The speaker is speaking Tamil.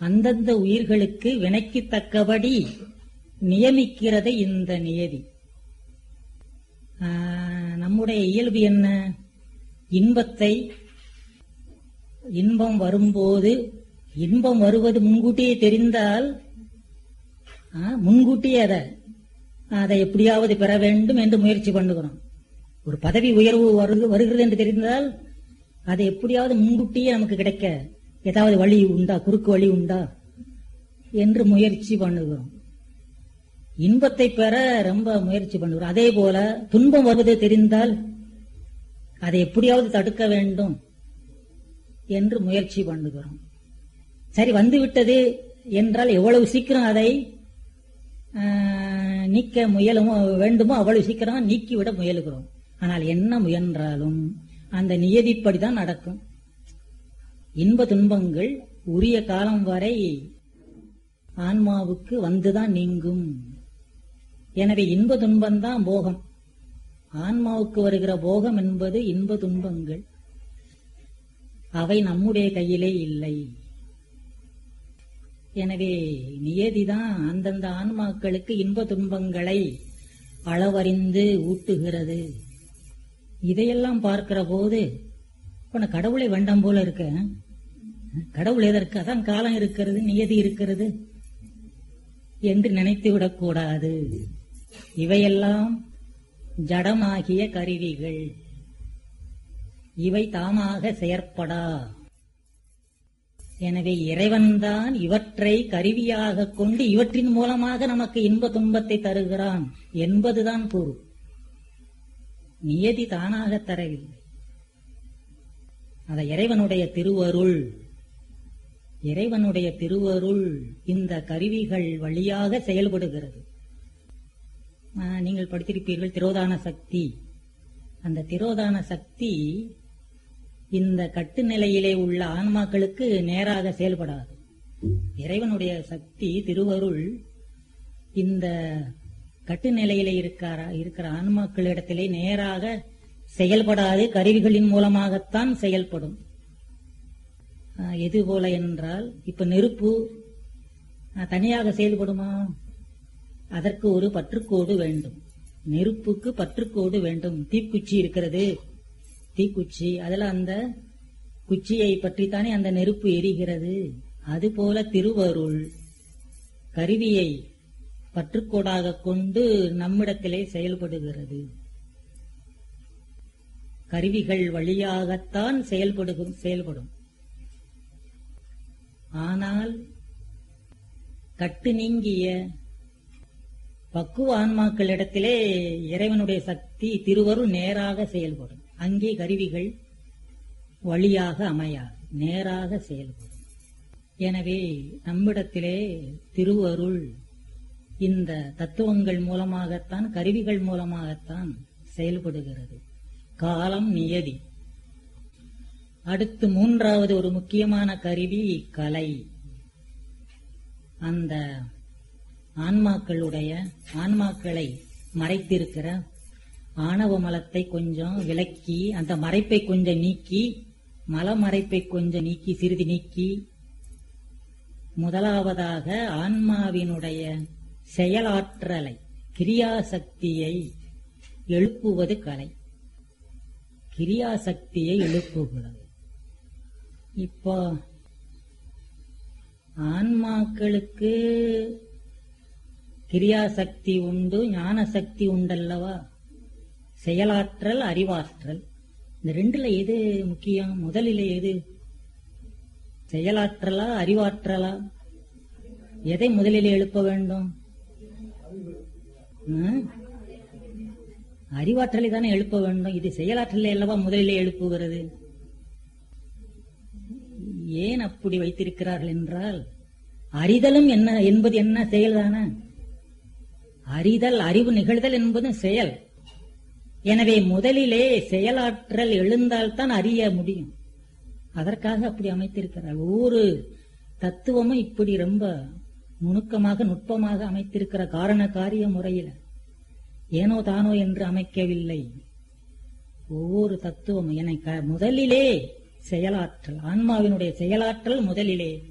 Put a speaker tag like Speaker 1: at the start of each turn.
Speaker 1: அந்தந்த உயிர்களுக்கு வினைக்கு தக்கபடி நியமிக்கிறது இந்த நியதி ஆஹ், நம்முடைய இயல்பு என்ன இன்பத்தை இன்பம் வரும்போது இன்பம் வருவது முன்கூட்டியே தெரிந்தால் ஆ, முன்கூட்டியே அதை அதை எப்படியாவது பெற வேண்டும் என்று முயற்சி பண்ணுகிறோம் ஒரு பதவி உயர்வு வருது வருகிறது என்று தெரிந்தால் அதை எப்படியாவது முன்கூட்டியே நமக்கு கிடைக்க ஏதாவது வழி உண்டா குறுக்கு வழி உண்டா என்று முயற்சி பண்ணுகிறோம் இன்பத்தை பெற ரொம்ப முயற்சி பண்ணுகிறோம் அதே போல துன்பம் வருவது தெரிந்தால் அதை எப்படியாவது தடுக்க வேண்டும் என்று முயற்சி பண்ணுகிறோம் சரி வந்துவிட்டது என்றால் எவ்வளவு சீக்கிரம் அதை ஆஹ், நீக்க முயலுமோ வேண்டுமோ அவ்வளவு சீக்கிரம் நீக்கிவிட முயலுகிறோம் ஆனால் என்ன முயன்றாலும் அந்த நியதிப்படிதான் நடக்கும் இன்ப துன்பங்கள் உரிய காலம் வரை ஆன்மாவுக்கு வந்துதான் நீங்கும் எனவே இன்ப துன்பம்தான் போகம் ஆன்மாவுக்கு வருகிற போகம் என்பது இன்ப துன்பங்கள் அவை நம்முடைய கையிலே இல்லை எனவே நியதிதான் அந்தந்த ஆன்மாக்களுக்கு இன்ப துன்பங்களை அளவறிந்து ஊட்டுகிறது இதையெல்லாம் பார்க்கிற போது இப்ப நான் கடவுளை வேண்டாம் போல இருக்க கடவுள் எதற்கு அதான் காலம் இருக்கிறது நியதி இருக்கிறது என்று நினைத்து விடக்கூடாது இவையெல்லாம் ஜடமாகிய கருவிகள் இவை தாமாக செயற்படா எனவே இறைவன்தான் இவற்றை கருவியாக கொண்டு இவற்றின் மூலமாக நமக்கு இன்ப துன்பத்தை தருகிறான் என்பதுதான் கூறு நியதி தானாக தரவில்லை அத இறைவனுடைய திருவருள் இறைவனுடைய திருவருள் இந்த கருவிகள் வழியாக செயல்படுகிறது ஆ, நீங்கள் படித்திருப்பீர்கள் திரோதான சக்தி அந்த திரோதான சக்தி இந்த கட்டு நிலையிலே உள்ள ஆன்மாக்களுக்கு நேராக செயல்படாது இறைவனுடைய சக்தி திருவருள் இந்த கட்டு நிலையில இருக்கிற இருக்கிற ஆன்மாக்களிடத்திலே நேராக செயல்படாது கருவிகளின் மூலமாகத்தான் செயல்படும் ஆஹ், எது போல என்றால் இப்ப நெருப்பு ஆஹ், தனியாக செயல்படுமா அதற்கு ஒரு பற்றுக்கோடு வேண்டும் நெருப்புக்கு பற்றுக்கோடு வேண்டும் தீக்குச்சி இருக்கிறது தீக்குச்சி அதுல அந்த குச்சியை பற்றித்தானே அந்த நெருப்பு எரிகிறது அதுபோல திருவருள் கருவியை பற்றுக்கோடாக கொண்டு நம்மிடத்திலே செயல்படுகிறது கருவிகள் வழியாகத்தான் செயல்படுகும் செயல்படும் ஆனால் கட்டு நீங்கிய பக்குவ ஆன்மாக்களிடத்திலே இறைவனுடைய சக்தி திருவருள் நேராக செயல்படும் அங்கே கருவிகள் வழியாக அமையாது நேராக செயல்படும் எனவே நம்மிடத்திலே திருவருள் இந்த தத்துவங்கள் மூலமாகத்தான் கருவிகள் மூலமாகத்தான் செயல்படுகிறது காலம் நியதி அடுத்து மூன்றாவது ஒரு முக்கியமான கருவி கலை அந்த ஆன்மாக்களுடைய ஆன்மாக்களை மறைத்திருக்கிற ஆணவ மலத்தை கொஞ்சம் விலக்கி அந்த மறைப்பை கொஞ்சம் நீக்கி மலமறைப்பை கொஞ்சம் நீக்கி சிறிது நீக்கி முதலாவதாக ஆன்மாவினுடைய செயலாற்றலை கிரியாசக்தியை எழுப்புவது கலை கிரியாசக்தியை எழுப்புகிறது இப்போ ஆன்மாக்களுக்கு கிரியாசக்தி உண்டு ஞான சக்தி உண்டல்லவா செயலாற்றல் அறிவாற்றல் இந்த ரெண்டுல எது முக்கியம் முதலிலே எது செயலாற்றலா அறிவாற்றலா எதை முதலிலே எழுப்ப வேண்டும் ம்? அறிவாற்றலை தானே எழுப்ப வேண்டும் இது செயலாற்றலை அல்லவா முதலிலே எழுப்புகிறது ஏன் அப்படி வைத்திருக்கிறார்கள் என்றால் அறிதலும் என்ன என்பது என்ன செயல்தான அறிதல் அறிவு நிகழ்தல் என்பது செயல் எனவே முதலிலே செயலாற்றல் எழுந்தால்தான் அறிய முடியும் அதற்காக அப்படி அமைத்திருக்கிறார் ஒவ்வொரு தத்துவமும் இப்படி ரொம்ப நுணுக்கமாக நுட்பமாக அமைத்திருக்கிற காரண காரிய முறையில ஏனோ தானோ என்று அமைக்கவில்லை ஒவ்வொரு தத்துவமும் என க- முதலிலே செயலாற்றல் ஆன்மாவினுடைய செயலாற்றல் முதலிலே